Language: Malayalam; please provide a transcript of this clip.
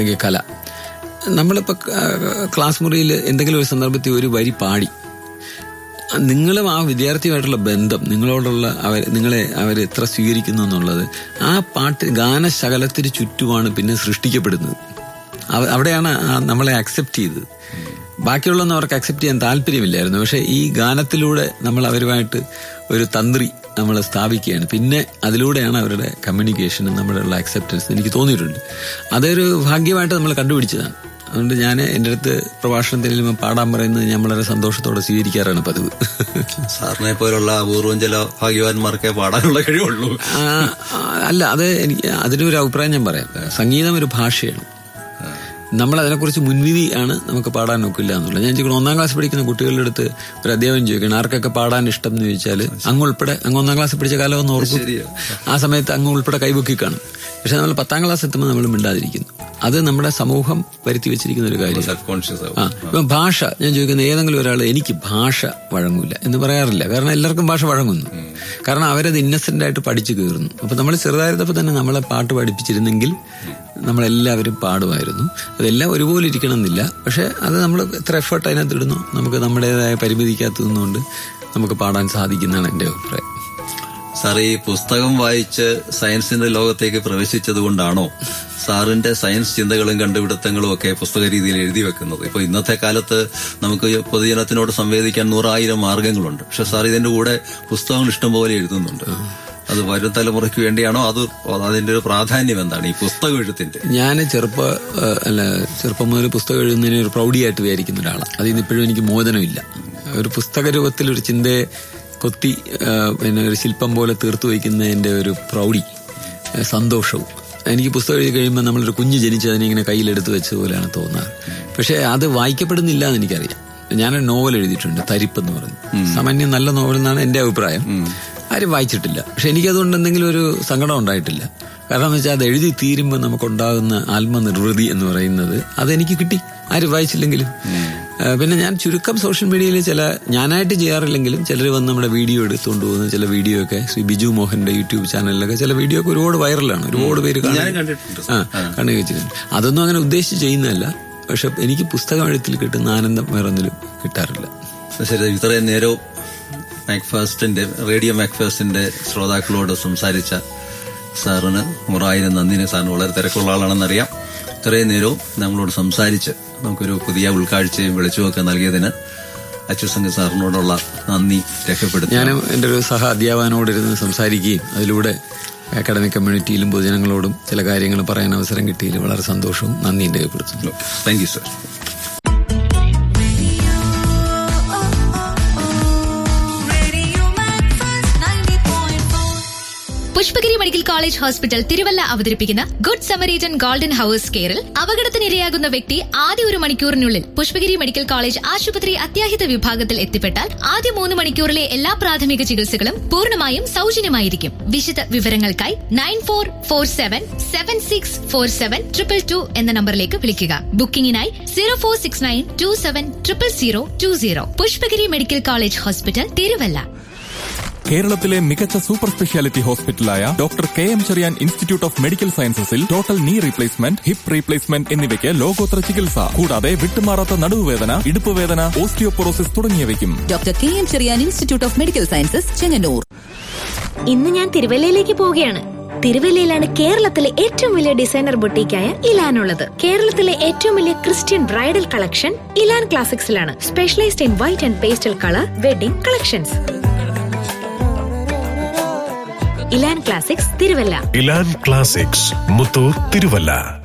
അല്ലെങ്കിൽ കല നമ്മളിപ്പോൾ ക്ലാസ് മുറിയിൽ എന്തെങ്കിലും ഒരു സന്ദർഭത്തിൽ ഒരു വരി പാടി നിങ്ങളും ആ വിദ്യാർത്ഥിയുമായിട്ടുള്ള ബന്ധം നിങ്ങളോടുള്ള അവർ നിങ്ങളെ അവർ എത്ര സ്വീകരിക്കുന്നു എന്നുള്ളത് ആ പാട്ട് ഗാനശകലത്തിന് ചുറ്റുമാണ് പിന്നെ സൃഷ്ടിക്കപ്പെടുന്നത് അവ- അവിടെയാണ് ആ നമ്മളെ അക്സെപ്റ്റ് ചെയ്തത് ബാക്കിയുള്ളതൊന്നും അവർക്ക് അക്സെപ്റ്റ് ചെയ്യാൻ താല്പര്യമില്ലായിരുന്നു പക്ഷെ ഈ ഗാനത്തിലൂടെ നമ്മൾ അവരുമായിട്ട് ഒരു തന്ത്രി നമ്മൾ സ്ഥാപിക്കുകയാണ് പിന്നെ അതിലൂടെയാണ് അവരുടെ കമ്മ്യൂണിക്കേഷനും നമ്മുടെയുള്ള അക്സെപ്റ്റൻസ് എനിക്ക് തോന്നിയിട്ടുണ്ട് അതൊരു ഭാഗ്യമായിട്ട് നമ്മൾ കണ്ടുപിടിച്ചതാണ് അതുകൊണ്ട് ഞാൻ എൻ്റെ അടുത്ത് പ്രഭാഷണത്തിൽ ചെല്ലുമ്പോൾ പാടാൻ പറയുന്നത് ഞാൻ വളരെ സന്തോഷത്തോടെ സ്വീകരിക്കാറാണ് പതിവ് സാറിനെ പോലുള്ള അപൂർവം ചില ഭാഗ്യവാന്മാർക്കേ പാടാനുള്ള കഴിവുള്ളൂ ആ, ആ, അല്ല അത് എനിക്ക് അതിനൊരു അഭിപ്രായം ഞാൻ പറയാം സംഗീതം ഒരു ഭാഷയാണ് നമ്മൾ അതിനെക്കുറിച്ച് മുൻവിധി ആണ് നമുക്ക് പാടാൻ നോക്കില്ല എന്നുള്ളത് ഞാൻ ചോദിക്കണം ഒന്നാം ക്ലാസ് പഠിക്കുന്ന കുട്ടികളുടെ അടുത്ത് ഒരു അധ്യാപനം ചോദിക്കണം ആർക്കൊക്കെ പാടാൻ ഇഷ്ടം എന്ന് ചോദിച്ചാൽ അങ്ങ് ഉൾപ്പെടെ അങ്ങ് ഒന്നാം ക്ലാസ് പഠിച്ച കാലം ഒന്ന് ഓർക്കും ശരിയാ. ആ സമയത്ത് അങ്ങ് ഉൾപ്പെടെ കൈപൊക്കി കാണും പക്ഷെ നമ്മൾ പത്താം ക്ലാസ് എത്തുമ്പോൾ നമ്മൾ മിണ്ടാതിരിക്കുന്നു അത് നമ്മുടെ സമൂഹം വരുത്തി വെച്ചിരിക്കുന്ന ഒരു കാര്യം സബ് കോൺഷ്യസ് ആ ഇപ്പം ഭാഷ ഞാൻ ചോദിക്കുന്ന ഏതെങ്കിലും ഒരാൾ എനിക്ക് ഭാഷ വഴങ്ങൂല എന്ന് പറയാറില്ല കാരണം എല്ലാവർക്കും ഭാഷ വഴങ്ങുന്നു കാരണം അവരത് ഇന്നസെന്റ് ആയിട്ട് പഠിച്ചു കയറുന്നു അപ്പൊ നമ്മൾ ചെറുതായിരുന്നപ്പോൾ തന്നെ നമ്മളെ പാട്ട് പഠിപ്പിച്ചിരുന്നെങ്കിൽ നമ്മളെല്ലാവരും പാടുമായിരുന്നു അതെല്ലാം ഒരുപോലെ ഇരിക്കണം എന്നില്ല പക്ഷെ അത് നമ്മൾ എത്ര എഫേർട്ട് അതിനകത്ത് ഇടുന്നു നമുക്ക് നമ്മുടേതായ പരിമിതിക്കകത്ത് നിന്നുകൊണ്ട് നമുക്ക് പാടാൻ സാധിക്കുന്നതാണ് എൻ്റെ അഭിപ്രായം സാർ ഈ പുസ്തകം വായിച്ച് സയൻസിന്റെ ലോകത്തേക്ക് പ്രവേശിച്ചത് കൊണ്ടാണോ സാറിന്റെ സയൻസ് ചിന്തകളും കണ്ടുപിടുത്തങ്ങളും ഒക്കെ പുസ്തക രീതിയിൽ എഴുതി വെക്കുന്നത് ഇപ്പൊ ഇന്നത്തെ കാലത്ത് നമുക്ക് പൊതുജനത്തിനോട് സംവേദിക്കാൻ നൂറായിരം മാർഗങ്ങളുണ്ട് പക്ഷെ സാർ ഇതിന്റെ കൂടെ പുസ്തകങ്ങൾ ഇഷ്ടംപോലെ എഴുതുന്നുണ്ട് അത് വരും തലമുറയ്ക്ക് വേണ്ടിയാണോ അത് അതിന്റെ ഒരു പ്രാധാന്യം എന്താണ് ഈ പുസ്തകം എഴുത്തിന്റെ ഞാൻ ചെറുപ്പ ഏഹ്, അല്ല ചെറുപ്പം മുതൽ പുസ്തകം എഴുതുന്നതിനെ ഒരു പ്രൗഢിയായിട്ട് വിചാരിക്കുന്ന ഒരാളാണ് അതിൽ നിന്ന് ഇപ്പോഴും എനിക്ക് മോചനമില്ല ഒരു പുസ്തക രൂപത്തിൽ ഒരു ചിന്തയെ കൊത്തി ഏഹ്, പിന്നെ ഒരു ശില്പം പോലെ തീർത്തു വയ്ക്കുന്നതിന്റെ ഒരു പ്രൗഢി ഏഹ്, സന്തോഷവും എനിക്ക് പുസ്തകം എഴുതി കഴിയുമ്പോൾ നമ്മളൊരു കുഞ്ഞ് ജനിച്ച് അതിനെ ഇങ്ങനെ കയ്യിലെടുത്ത് വെച്ച പോലെയാണ് തോന്നാറ് പക്ഷെ അത് വായിക്കപ്പെടുന്നില്ല എന്ന് എനിക്കറിയാം ഞാനൊരു നോവൽ എഴുതിയിട്ടുണ്ട് തരിപ്പ് എന്ന് പറഞ്ഞു സാമാന്യം നല്ല നോവൽ എന്നാണ് എന്റെ അഭിപ്രായം ആരും വായിച്ചിട്ടില്ല പക്ഷെ എനിക്കതുകൊണ്ട് എന്തെങ്കിലും ഒരു സങ്കടം ഉണ്ടായിട്ടില്ല കാരണം എന്ന് വെച്ചാൽ അത് എഴുതി തീരുമ്പോൾ നമുക്കുണ്ടാകുന്ന ആത്മനിർവൃതി എന്ന് പറയുന്നത് അതെനിക്ക് കിട്ടി ആരും വായിച്ചില്ലെങ്കിലും ആ, പിന്നെ ഞാൻ ചുരുക്കം സോഷ്യൽ മീഡിയയിൽ ചില ഞാനായിട്ട് ചെയ്യാറില്ലെങ്കിലും ചിലർ വന്ന് നമ്മുടെ വീഡിയോ എടുത്തുകൊണ്ട് പോകുന്ന ചില വീഡിയോ ഒക്കെ ശ്രീ ബിജു മോഹന്റെ യൂട്യൂബ് ചാനലിലൊക്കെ ചില വീഡിയോ ഒക്കെ ഒരുപാട് വൈറലാണ് ഒരുപാട് പേര് കാണുക- ഞാൻ കണ്ടിട്ടുണ്ട്. ആ കാണുക വെച്ചിട്ടുണ്ട് അതൊന്നും അങ്ങനെ ഉദ്ദേശിച്ച് ചെയ്യുന്നതല്ല പക്ഷെ എനിക്ക് പുസ്തകം എഴുത്തിൽ കിട്ടുന്ന ആനന്ദം വേറൊന്നിലും കിട്ടാറില്ല ശരി ഇത്രയും നേരവും മാക്ഫാസ്റ്റിന്റെ റേഡിയോ മാക്ഫാസ്റ്റിന്റെ ശ്രോതാക്കളോട് സംസാരിച്ച സാറിന് നൂറായിരം നന്ദിനെ സാറിന് വളരെ തിരക്കുള്ള ആളാണെന്നറിയാം ഇത്രയും നേരവും നമ്മളോട് സംസാരിച്ച് നമുക്കൊരു പുതിയ ഉൾക്കാഴ്ചയും വെളിച്ചമൊക്കെ നൽകിയതിന് അച്യുസംഘ സാറിനോടുള്ള നന്ദി രേഖപ്പെടുത്തി ഞാനും എൻ്റെ ഒരു സഹ അധ്യാപകനോടിരുന്ന് സംസാരിക്കുകയും അതിലൂടെ അക്കാഡമിക് കമ്മ്യൂണിറ്റിയിലും പൊതുജനങ്ങളോടും ചില കാര്യങ്ങൾ പറയാൻ അവസരം കിട്ടിയതിൽ വളരെ സന്തോഷവും നന്ദിയും രേഖപ്പെടുത്തുന്നു thank you sir Radio Maxus 90.4. Pushpagiri medical college hospital Thiruvalla അവതരിപ്പിക്കുന്ന ഗുഡ് സമരീജൻ ഗോൾഡൻ ഹവേഴ്സ് കെയറിൽ അപകടത്തിനിരയാകുന്ന വ്യക്തി ആദ്യ ഒരു മണിക്കൂറിനുള്ളിൽ പുഷ്പഗിരി മെഡിക്കൽ കോളേജ് ആശുപത്രി അത്യാഹിത വിഭാഗത്തിൽ എത്തിപ്പെട്ടാൽ ആദ്യ മൂന്ന് മണിക്കൂറിലെ എല്ലാ പ്രാഥമിക ചികിത്സകളും പൂർണ്ണമായും സൗജന്യമായിരിക്കും വിശദ വിവരങ്ങൾക്കായി nine four four seven seven six four seven triple two എന്ന നമ്പറിലേക്ക് വിളിക്കുക ബുക്കിംഗിനായി zero four six nine two seven triple zero two zero Pushpagiri medical college hospital Thiruvalla കേരളത്തിലെ മികച്ച സൂപ്പർ സ്പെഷ്യാലിറ്റി ഹോസ്പിറ്റലായ doctor K M Cherian institute of medical സയൻസസിൽ total knee replacement hip replacement എന്നിവയ്ക്ക് ലോകോത്തര ചികിത്സ കൂടാതെ വിട്ടുമാറാത്ത നടുവുവേദന ഇടുപ്പുവേദന ഓസ്റ്റിയോപൊറോസിസ് തുടങ്ങിയവയ്ക്കും doctor K M Cherian institute of medical sciences Chengannur ഇന്ന് ഞാൻ തിരുവല്ലയിലേക്ക് പോവുകയാണ് തിരുവല്ലയിലാണ് കേരളത്തിലെ ഏറ്റവും വലിയ ഡിസൈനർ ബൊട്ടീക്കായ ഇലാൻ ഉള്ളത് കേരളത്തിലെ ഏറ്റവും വലിയ ക്രിസ്ത്യൻ ബ്രൈഡൽ കളക്ഷൻ ഇലാൻ ക്ലാസിക്സിലാണ് specialised in white and pastel colour wedding collections Elan classics Thiruvalla Elan classics Muthoor Thiruvalla